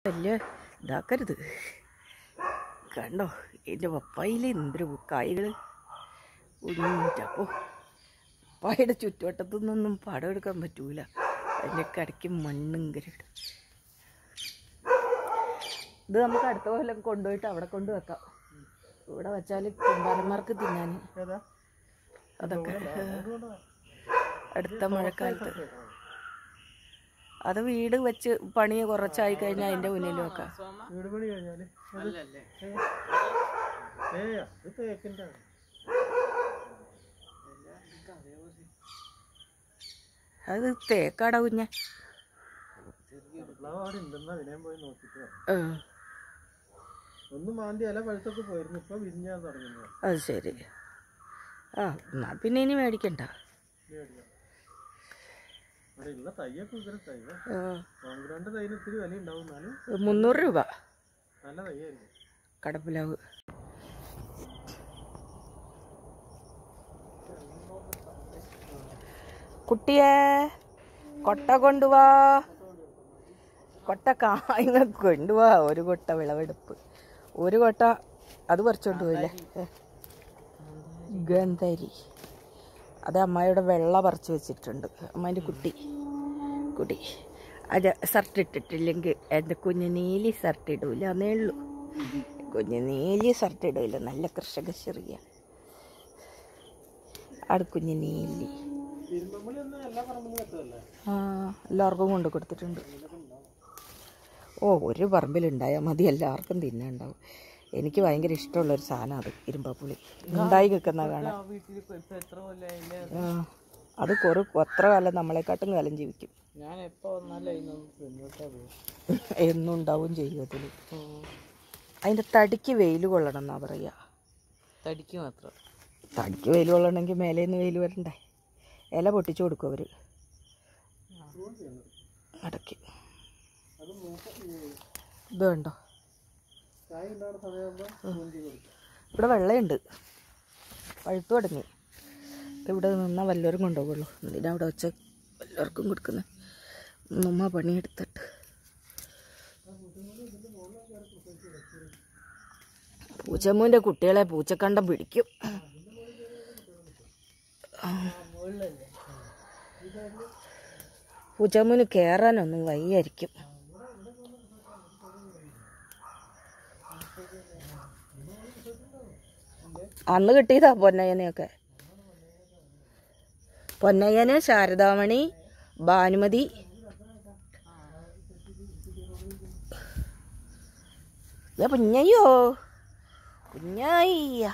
വലിയ ഇതാക്കരുത് കണ്ടോ എൻ്റെ പപ്പായിൽ എന്തൊരു കായ്കൾ ഉണ്ടപ്പോ പപ്പായുടെ ചുറ്റുവട്ടത്തു നിന്നൊന്നും പടം എടുക്കാൻ പറ്റൂല അതിൻ്റെ കടയ്ക്ക് മണ്ണും കരട് ഇത് നമുക്ക് അടുത്ത കൊല്ലം കൊണ്ടുപോയിട്ട് അവിടെ കൊണ്ട് വെക്കാം ഇവിടെ വെച്ചാൽ കുമ്പാരന്മാർക്ക് തിന്നാൻ ഏതാ അതൊക്കെ അടുത്ത മഴക്കാലത്ത് അത് വീട് വെച്ച് പണി കുറച്ചായി കഴിഞ്ഞാൽ അതിൻ്റെ മുന്നിൽ വെക്കാം വീട് പണി കഴിഞ്ഞാല് അത് ഏ അത് തേക്കിന്റെ ആണ്. അത് തേക്കാടാ കുഞ്ഞ പ്ലാവ് അവിടെ ഉണ്ടെന്ന് അതിനെ പോയി നോക്കിട്ട് വരാം. ഒന്ന് മാന്തി ഇല പഴുത്തൊക്കെ പോയിരുന്നു ഇപ്പൊ വിരിഞ്ഞാൻ തുടങ്ങുന്നത് അത് ശരി ആ എന്നാ പിന്നെ ഇനി മേടിക്കണ്ട അവിടെ ഉള്ള തയ്യൊക്കെ ഉഗ്ര തൈ ആ, കോൺഗ്രാണ്ട് തൈന് ഇത്തിരി വില ഉണ്ടാവും എന്നാലും മുന്നൂറ് രൂപ നല്ല തയ്യായിരിക്കും കടപ്പിലാവ് കുട്ടിയെ കൊട്ട കൊണ്ടുവാ കൊട്ട കായങ്ങ കൊണ്ടുവാ ഒരു കൊട്ട വിളവെടുപ്പ് ഒരു കൊട്ട അത് പറിച്ചോണ്ട് പോയില്ലേ ഗന്ധരി അത് അമ്മായിയുടെ വെള്ള പറിച്ച് വെച്ചിട്ടുണ്ട് അമ്മാൻ്റെ കുട്ടി കുട്ടി അത് ഷർട്ട് ഇട്ടിട്ടില്ലെങ്കിൽ എൻ്റെ കുഞ്ഞ് നീലി ഷർട്ട് ഇടൂല എന്നേ ഉള്ളൂ കുഞ്ഞ് നീലി ഷർട്ട് ഇടൂല നല്ല കർഷക ചെറിയ അത് കുഞ്ഞ് നീലി ഇരുമ്പമ്പളി ഒന്നും എല്ലാ പറമ്പിലും എത്തതല്ലേ ആ എല്ലാവർക്കും കൊണ്ട് കൊടുത്തിട്ടുണ്ട് ഓ ഒരു പറമ്പിലുണ്ടായാൽ മതി എല്ലാവർക്കും തിന്നാണ്ടാവും എനിക്ക് ഭയങ്കര ഇഷ്ടമുള്ളൊരു സാധനം അത് ഇരുമ്പപ്പുളി ഉണ്ടായി നിൽക്കുന്ന കാണാൻ വീട്ടിൽ ഇപ്പൊ എത്ര കൊല്ലായില്ലേ ആ, അത് കുറു എത്ര കാലം നമ്മളെക്കാട്ടും കാലം ജീവിക്കും ഞാൻ എപ്പോ വന്നാലും അതിനൊന്നും പിന്നോട്ടാ പോകും എന്നും ഉണ്ടാവും ചെയ്യും അതിൽ അതിൻ്റെ തടിക്ക് വെയിൽ കൊള്ളണം എന്നാ പറയുക തടിക്ക് മാത്രം തടിക്ക് വെയിൽ കൊള്ളണമെങ്കിൽ മേലേന്ന് വെയിൽ വരണ്ടേ ഇല പൊട്ടിച്ചു കൊടുക്കും അവർ അടക്കി ഇത് കണ്ടോ ചായ ഉണ്ടാകുന്ന സമയമാകുമ്പോൾ മൂഞ്ചി കൊടുക്കും ഇവിടെ വെള്ളമുണ്ട് പഴുത്തു തുടങ്ങി ഇവിടെ നിന്നാൽ വല്ലവരും കൊണ്ടുപോകുള്ളൂ എന്തിനാ അവിടെ വെച്ച എല്ലാവർക്കും കൊടുക്കുന്നത് ഉമ്മ പണിയെടുത്തിട്ട് പൂച്ചമ്മൂൻ്റെ കുട്ടികളെ പൂച്ചക്കണ്ടം പിടിക്കും പൂച്ചമ്മൂന് കയറാനൊന്നും വയ്യായിരിക്കും അന്ന് കിട്ടിയതാ പൊന്നയ്യനെയൊക്കെ പൊന്നയ്യന് ശാരദാമണി ഭാനുമതി യാ കുഞ്ഞയ്യോ കുഞ്ഞയ്യ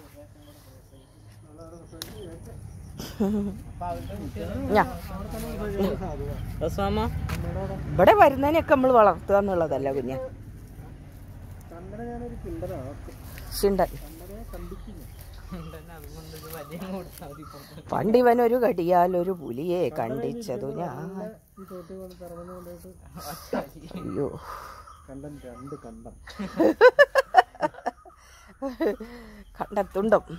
ഞാ ഇവിടെ വരുന്നതിനൊക്കെ നമ്മൾ വളർത്തുക എന്നുള്ളതല്ല കുഞ്ഞ കണ്ണട ഞാനൊരു കിണ്ടനാക്കും ശിണ്ടൻ കണ്ണടയെ കണ്ടിക്കില്ല പണ്ട് ഇവനൊരു കടിയാൽ ഒരു പുലിയെ കണ്ടിച്ചതു ഞാൻ ഈ തോട്ടി കൊണ്ട് പറമ്പ് കൊണ്ടുപോയിട്ട് അയ്യോ കണ്ടം രണ്ട് കണ്ടം കണ്ടെത്തുണ്ടം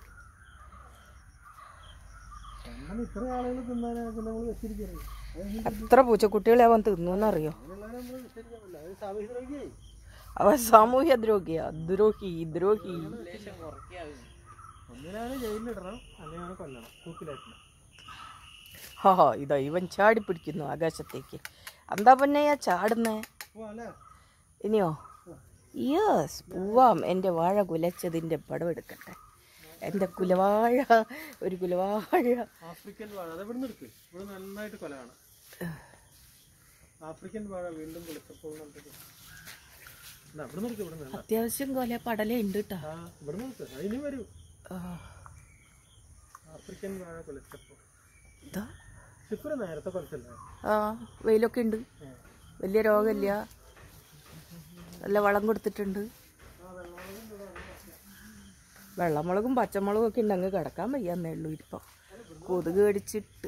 കണ്ടം ഇത്ര ആളുകൾ തിന്നാനൊക്കെ നമ്മൾ വെച്ചിരിക്കുന്നത് എത്ര പൂച്ചക്കുട്ടികളെ അവൻ തിന്നൂന്നറിയോ അതിനുള്ളവരെ നമ്മൾ വെച്ചിരിക്കാൻ പറ്റില്ല അത് സാമൂഹികമായി അവൻ സാമൂഹ്യ ദ്രോഹിയാ ദ്രോഹി ദ്രോഹി ഒന്നിനാണ് ജയിലിലിടണം അല്ലെങ്കിൽ കൊല്ലണം തൂക്കിലേറ്റണം ഹാ ഇതാ ഇവൻ ചാടി പിടിക്കുന്നു ആകാശത്തേക്ക് എന്താ പൊന്നയ്യ ചാടുന്നേ ഓ അല്ലേ ഇനിയോ യെസ് പോവാം എൻ്റെ വാഴ കുലച്ചതിൻ്റെ പടം എടുക്കട്ടെ എൻ്റെ കുലവാഴ ഒരു കുലവാഴ ആഫ്രിക്കൻ വാഴ അത് ഇവിടുന്ന് എടുക്ക് ഇവിടെ നന്നായിട്ട് കൊലയാണ് ആഫ്രിക്കൻ വാഴ വീണ്ടും കുളിച്ചപ്പോൾ ഇവിടുന്ന് എടുക്ക് ഇവിടുന്ന് അത്യാവശ്യം കൊല പടലുണ്ട് കേട്ടോ ആ ഇവിടുന്ന് എടുക്ക് അതിന് വരൂ ആഫ്രിക്കൻ വാഴ കുളിച്ചപ്പോൾ ഇതാ ഇപ്പം നേരത്തെ കുലച്ചല്ലേ ആ വെയിലൊക്കെ ഉണ്ട് വലിയ രോഗമില്ല നല്ല വളം കൊടുത്തിട്ടുണ്ട് വെള്ളമുളകും പച്ചമുളകും ഒക്കെ ഉണ്ടെങ്കിൽ കിടക്കാൻ വയ്യാന്നേ ഉള്ളൂ ഇപ്പം കൊതുക് കടിച്ചിട്ട്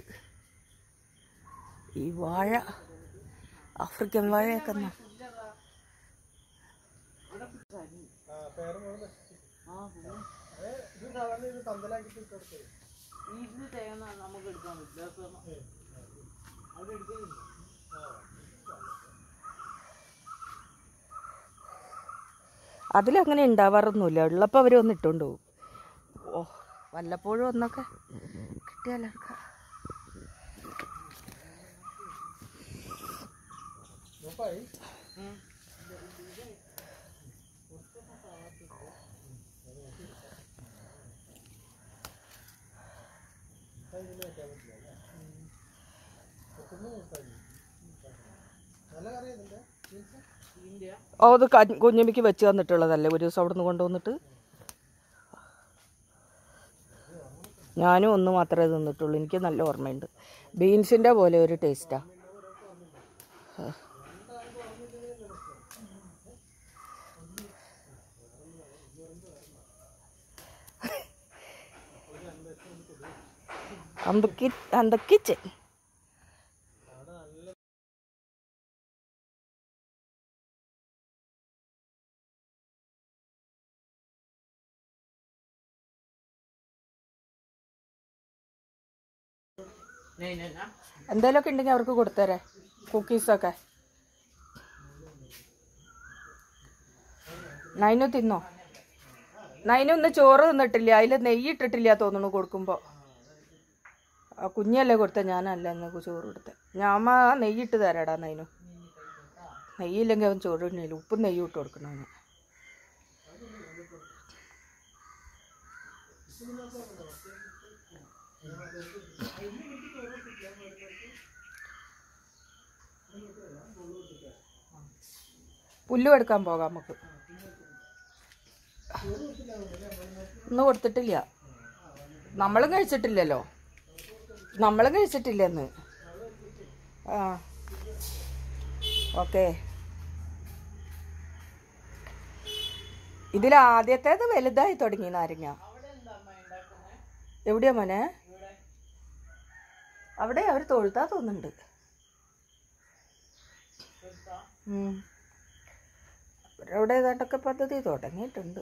ഈ വാഴ ആഫ്രിക്കൻ വാഴയൊക്കെ എന്നാ ആ പേര് ഇത് സാധാരണ ഇത് പന്തലാക്കിയിട്ട് ഇട്ടെടുത്തേ ഇത് തേങ്ങ നമുക്ക് എടുക്കാൻ പറ്റില്ല അവിടെ എടുക്കുന്നില്ല അതിലങ്ങനെ ഉണ്ടാവാറൊന്നുമില്ല ഉള്ളപ്പോൾ അവർ ഒന്ന് ഇട്ടുകൊണ്ട് പോകും ഓ വല്ലപ്പോഴും ഒന്നൊക്കെ കിട്ടിയാലോ എടുക്കാം. നോക്കായി നല്ല കറി ഇതിന്റെ ഓ അത് ക- കുഞ്ഞുമ്മിക്ക് വെച്ച് തന്നിട്ടുള്ളതല്ലേ ഒരു ദിവസം അവിടെ നിന്ന് കൊണ്ടുവന്നിട്ട് ഞാനും ഒന്ന് മാത്രമേ തിന്നിട്ടുള്ളൂ എനിക്ക് നല്ല ഓർമ്മയുണ്ട് ബീൻസിൻ്റെ പോലെ ഒരു ടേസ്റ്റാണ് അമ്പക്കി അന്തക്കിച്ചൻ എന്തെങ്കിലുമൊക്കെ ഉണ്ടെങ്കിൽ അവർക്ക് കൊടുത്തേരെ കുക്കീസൊക്കെ നൈനു തിന്നോ നൈനു ഇന്ന് ചോറ് തിന്നിട്ടില്ല അതിൽ നെയ്യ് ഇട്ടിട്ടില്ല തോന്നുന്നു കൊടുക്കുമ്പോൾ ആ കുഞ്ഞല്ലേ കൊടുത്ത ഞാനല്ല ഇന്ന് ചോറ് കൊടുത്ത ഞാമ്മ നെയ്യിട്ട് തരാടാ നൈനു നെയ്യില്ലെങ്കിൽ അവൻ ചോറ് തിന്നില്ല ഉപ്പും നെയ്യും ഇട്ട് കൊടുക്കണം അവന് പുല്ലും എടുക്കാൻ പോകാം നമുക്ക് ഇന്ന് കൊടുത്തിട്ടില്ല നമ്മളും കഴിച്ചിട്ടില്ലല്ലോ നമ്മളും കഴിച്ചിട്ടില്ലെന്ന് ആ ഓക്കെ ഇതിൽ ആദ്യത്തേത് വലുതായി തുടങ്ങി നാരങ്ങ എവിടെയാ മോനെ അവിടെ അവർ തൊഴുത്താ തോന്നുന്നുണ്ട് ഉം. അവരവിടെ ഏതാണ്ടൊക്കെ പദ്ധതി തുടങ്ങിയിട്ടുണ്ട്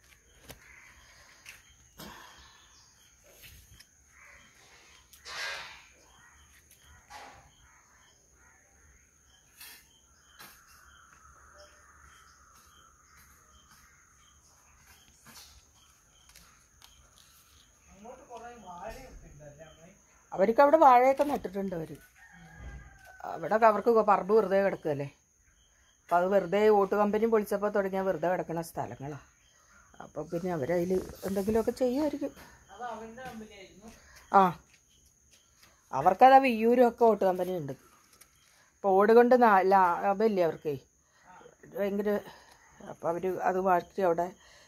അവർക്ക് അവിടെ വാഴയൊക്കെ നട്ടിട്ടുണ്ട് അവർ അവിടെ അവർക്ക് പറമ്പ് വെറുതെ കിടക്കുകയല്ലേ അപ്പം അത് വെറുതെ ഓട്ട് കമ്പനി പൊളിച്ചപ്പോൾ തുടങ്ങിയ വെറുതെ കിടക്കുന്ന സ്ഥലങ്ങളാണ് അപ്പോൾ പിന്നെ അവരതിൽ എന്തെങ്കിലുമൊക്കെ ചെയ്യുമായിരിക്കും ആ അവർക്കതാ വിയ്യൂരൊക്കെ ഓട്ട് കമ്പനി ഉണ്ട് അപ്പോൾ ഓട് കൊണ്ട് നാ- ലാഭമില്ലേ അവർക്ക് ഭയങ്കര അപ്പോൾ അവർ അത് മാറ്റി അവിടെ